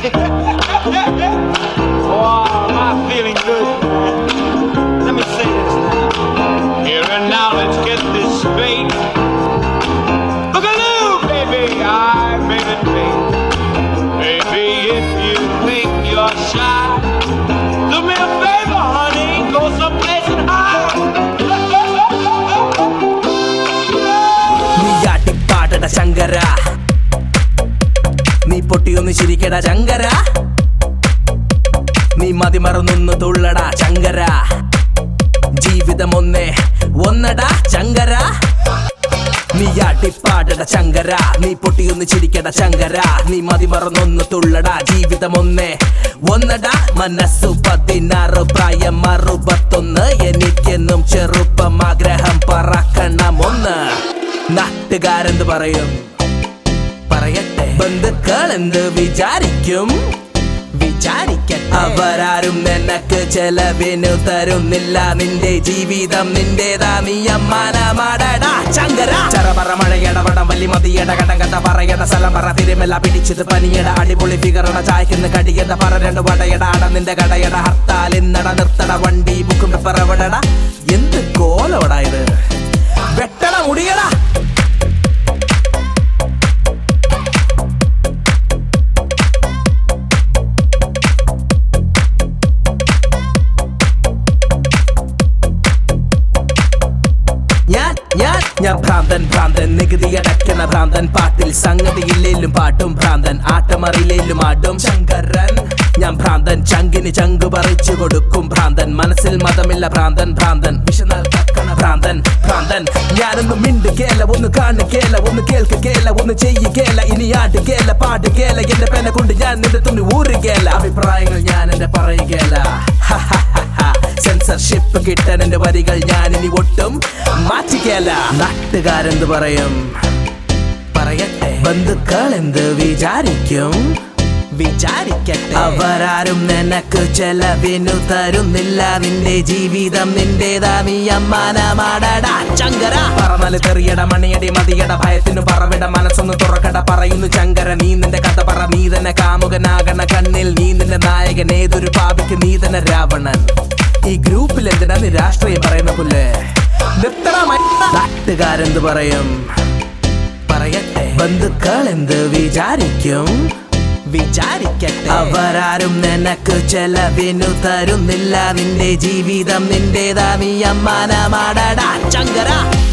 oh, am I feeling good? Let me say this now. Here and now, let's get this straight. Boogaloo, baby, I made it big. Baby, if you think you're shy, do me a favor, honey, go someplace and hide. നീ ആട്ടിപ്പാടട ശങ്കര നീ പൊട്ടിയൊന്ന് ചിരിക്കട ശങ്കര നീ മതിമറന്നൊന്ന് തുള്ളട ശങ്കര ജീവിതം ഒന്നേ ഒന്നടാ ശങ്കര നീ ആട്ടിപ്പാടട ശങ്കര നീ പൊട്ടിയൊന്ന് ചിരിക്കട ശങ്കര നീ മതിമറന്നൊന്ന് തുള്ളട ജീവിതം ഒന്നേ ഒന്നടാ മനസ്സു പതിനാറ് പ്രായം അറുപത്തൊന്ന് എനിക്കെന്നും ചെറുപ്പം ആഗ്രഹം പറക്കണം ഒന്ന് നാട്ടുകാരെന്ത് പറയും പറയട്ടെ ബന്ധുക്കൾ എന്ത് വിചാരിക്കും വിചാരിക്കട്ടെ അവരാരും നിനക്ക് ചെലവിനു തരുന്നില്ല നിന്റെ ജീവിതം നിന്റേതാ നീ അമ്മാനമാടടാ ചങ്കര ചറപറ മഴയടപടം വലി മതിയട കടം കഥ പറയട സ്ഥലം പറ തിരുമല്ല പിടിച്ചത് പനിയട അടിപൊളി ഫിഗറട ചായക്കുന്ന കടിയട പറ രണ്ട് വടയട അട നിന്റെ കടയട ഹർത്താൽ ഇന്നട നിർത്തട വണ്ടി ബുക്കും പറവടട എന്ത് കോലവടാ ഇത് വെട്ടട മുടിയടാ ഞാൻ ഞാൻ ഞാൻ ഭ്രാന്തൻ ഭ്രാന്തൻ നികുതി അടയ്ക്കണ ഭ്രാന്തൻ പാട്ടിൽ സംഗതിയില്ലേലും പാട്ടും ഭ്രാന്തൻ ആട്ടമറിയില്ലേലും ആടും ശങ്കരൻ ഞാൻ ഭ്രാന്തൻ ചങ്കിന് ചങ്ക് പറിച്ചു കൊടുക്കും ഭ്രാന്തൻ മനസ്സിൽ മതമില്ല ഭ്രാന്തൻ ഭ്രാന്തൻ വിശന്നാൽ കക്കണ ഭ്രാന്തൻ ഭ്രാന്തൻ ഞാനൊന്ന് മിണ്ടു കേല ഒന്ന് കാണു കേല ഒന്ന് കേൾക്ക് കേല ഒന്ന് ചെയ്യ് കേല ഇനി ആട് കേല പാട് കേല എന്റെ പെന കൊണ്ട് ഞാൻ നിന്റെ തുണി ഊറുകേല അഭിപ്രായങ്ങൾ ഞാൻ എന്റെ പറയുകേല സെൻസർഷിപ്പ് കിട്ടാൻ എന്റെ വരികൾ ഞാൻ ഇനി ഒട്ടും മാറ്റിക്കല നാട്ടുകാരെന്ത് പറയും പറയട്ടെ ബന്ധുക്കൾ എന്ത് വിചാരിക്കും വിചാരിക്കട്ടെ അവരാരും നിനക്ക് ചെലവിനു തരുന്നില്ല നിന്റെ ജീവിതം നിന്റേതാ നീ അമ്മാനമാടടാ ചങ്കര പറന്നാല് തെറിയട മണിയടി മതിയട ഭയത്തിനു പറവിട മനസ്സൊന്ന് തുറക്കട പറയുന്നു ചങ്കര നീ നിന്റെ കഥ പറ നീ തന്നെ കാമുകനാകണ കണ്ണിൽ നീ നിന്റെ നായകൻ ഏതൊരു പാപിക്ക് നീ തന്നെ രാവണൻ ഈ ഗ്രൂപ്പിൽ എന്തിനാ നീ രാഷ്ട്രീയം പറയുന്ന പുല്ലേ നിർത്തണ മ- നാട്ടുകാരെന്ത് പറയും പറയട്ടെ ബന്ധുക്കൾ എന്ത് വിചാരിക്കും വിചാരിക്കട്ടെ അവരാരും നിനക്ക് ചെലവിനു തരുന്നില്ല നിന്റെ ജീവിതം നിന്റേതാ നീ അമ്മാനമാടടാ ചങ്കര